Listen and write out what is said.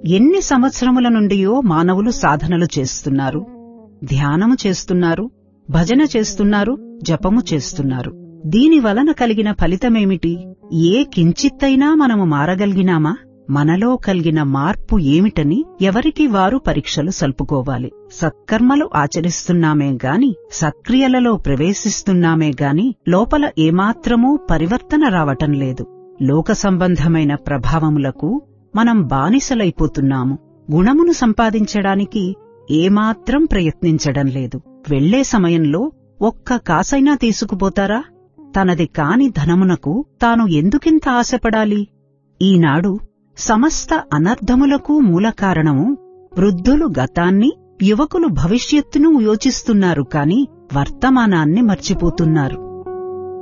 ఎన్ని సంవత్సరముల నుండియో మానవులు సాధనలు చేస్తున్నారు ధ్యానము చేస్తున్నారు భజన చేస్తున్నారు జపము చేస్తున్నారు దీని వలన కలిగిన ఫలితమేమిటి ఏ కించిత్తైనా మనము మారగలిగినామా మనలో కలిగిన మార్పు ఏమిటని ఎవరికి వారు పరీక్షలు సల్పుకోవాలి సత్కర్మలు ఆచరిస్తున్నామే గాని సక్రియలలో ప్రవేశిస్తున్నామే గాని లోపల ఏమాత్రమూ పరివర్తన రావటం లేదు లోక సంబంధమైన ప్రభావములకు మనం బానిసలైపోతున్నాము గుణమును సంపాదించడానికి ఏమాత్రం ప్రయత్నించడం లేదు వెళ్లే సమయంలో ఒక్క కాసైనా తీసుకుపోతారా తనది కాని ధనమునకు తాను ఎందుకింత ఆశపడాలి ఈనాడు సమస్త అనర్థములకు మూలకారణము వృద్ధులు గతాన్ని యువకులు భవిష్యత్తును యోచిస్తున్నారు కాని వర్తమానాన్ని మర్చిపోతున్నారు